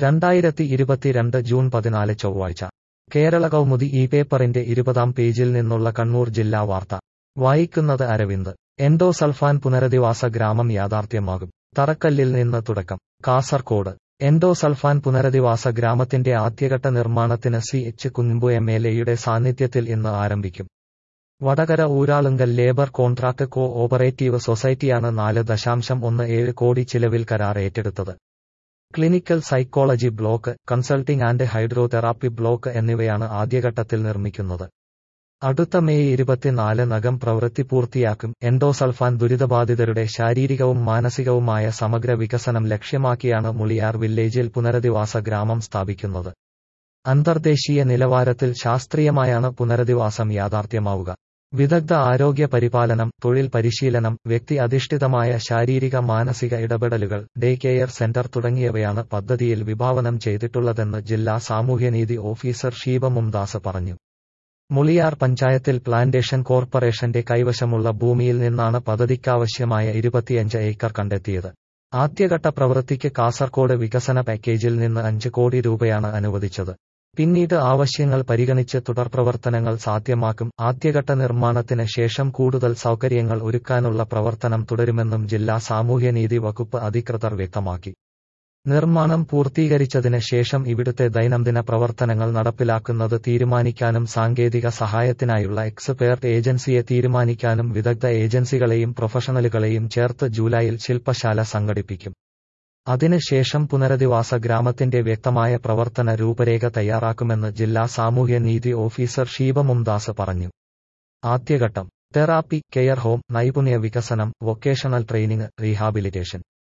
രണ്ടായിരത്തി ഇരുപത്തിരണ്ട് ജൂൺ പതിനാല് ചൊവ്വാഴ്ച കേരള കൗമുദി ഈ പേപ്പറിന്റെ ഇരുപതാം പേജിൽ നിന്നുള്ള കണ്ണൂർ ജില്ലാ വാർത്ത വായിക്കുന്നത് അരവിന്ദ് എൻഡോസൾഫാൻ പുനരധിവാസ ഗ്രാമം യാഥാർത്ഥ്യമാകും തറക്കല്ലിൽ നിന്ന് തുടക്കം കാസർകോട് എൻഡോസൾഫാൻ പുനരധിവാസ ഗ്രാമത്തിന്റെ ആദ്യഘട്ട നിർമ്മാണത്തിന് C H Kunhambu M L എയുടെ സാന്നിധ്യത്തിൽ ഇന്ന് ആരംഭിക്കും Vadakara Uralungal labour contract cooperative സൊസൈറ്റിയാണ് നാല് ദശാംശം ഒന്ന് ഏഴ് കോടി ചിലവിൽ കരാർ ഏറ്റെടുത്തത് clinical psychology block consulting and hydrotherapy block എന്നിവയാണ് ആദ്യഘട്ടത്തിൽ നിർമ്മിക്കുന്നത് അടുത്ത മെയ് ഇരുപത്തിനാലിനകം പ്രവൃത്തി പൂർത്തിയാക്കും എൻഡോസൾഫാൻ ദുരിതബാധിതരുടെ ശാരീരികവും മാനസികവുമായ സമഗ്ര വികസനം ലക്ഷ്യമാക്കിയാണ് മുളിയാർ വില്ലേജിൽ പുനരധിവാസ ഗ്രാമം സ്ഥാപിക്കുന്നത് അന്തർദേശീയ നിലവാരത്തിൽ ശാസ്ത്രീയമായാണ് പുനരധിവാസം യാഥാർത്ഥ്യമാവുക വിദഗ്ധ ആരോഗ്യ പരിപാലനം തൊഴിൽ പരിശീലനം വ്യക്തി അധിഷ്ഠിതമായ ശാരീരിക മാനസിക ഇടപെടലുകൾ ഡേ കെയർ സെന്റർ തുടങ്ങിയവയാണ് പദ്ധതിയിൽ വിഭാവനം ചെയ്തിട്ടുള്ളതെന്ന് ജില്ലാ സാമൂഹ്യനീതി ഓഫീസർ ഷീബ മുംദാസ് പറഞ്ഞു മുളിയാർ പഞ്ചായത്തിൽ പ്ലാന്റേഷൻ കോർപ്പറേഷന്റെ കൈവശമുള്ള ഭൂമിയിൽ നിന്നാണ് പദ്ധതിക്കാവശ്യമായ ഇരുപത്തിയഞ്ച് ഏക്കർ കണ്ടെത്തിയത് ആദ്യഘട്ട പ്രവൃത്തിക്ക് കാസർകോട് വികസന പാക്കേജിൽ നിന്ന് അഞ്ച് കോടി രൂപയാണ് അനുവദിച്ചത് പിന്നീട് ആവശ്യങ്ങൾ പരിഗണിച്ച് തുടർപ്രവർത്തനങ്ങൾ സാധ്യമാക്കും ആദ്യഘട്ട നിർമ്മാണത്തിന് ശേഷം കൂടുതൽ സൗകര്യങ്ങൾ ഒരുക്കാനുള്ള പ്രവർത്തനം തുടരുമെന്നും ജില്ലാ സാമൂഹ്യനീതി വകുപ്പ് അധികൃതർ വ്യക്തമാക്കി നിർമ്മാണം പൂർത്തീകരിച്ചതിന് ശേഷം ഇവിടുത്തെ ദൈനംദിന പ്രവർത്തനങ്ങൾ നടപ്പിലാക്കുന്നത് തീരുമാനിക്കാനും സാങ്കേതിക സഹായത്തിനായുള്ള എക്സ്പേർട്ട് ഏജൻസിയെ തീരുമാനിക്കാനും വിദഗ്ധ ഏജൻസികളെയും പ്രൊഫഷണലുകളെയും ചേർത്ത് ജൂലൈയിൽ ശില്പശാല സംഘടിപ്പിക്കും അതിനുശേഷം പുനരധിവാസ ഗ്രാമത്തിന്റെ വ്യക്തമായ പ്രവർത്തന രൂപരേഖ തയ്യാറാക്കുമെന്ന് ജില്ലാ സാമൂഹ്യനീതി ഓഫീസർ ഷീബ മുംദാസ് പറഞ്ഞു ആദ്യഘട്ടം തെറാപ്പി കെയർ ഹോം നൈപുണ്യ വികസനം വൊക്കേഷണൽ ട്രെയിനിങ് റീഹാബിലിറ്റേഷൻ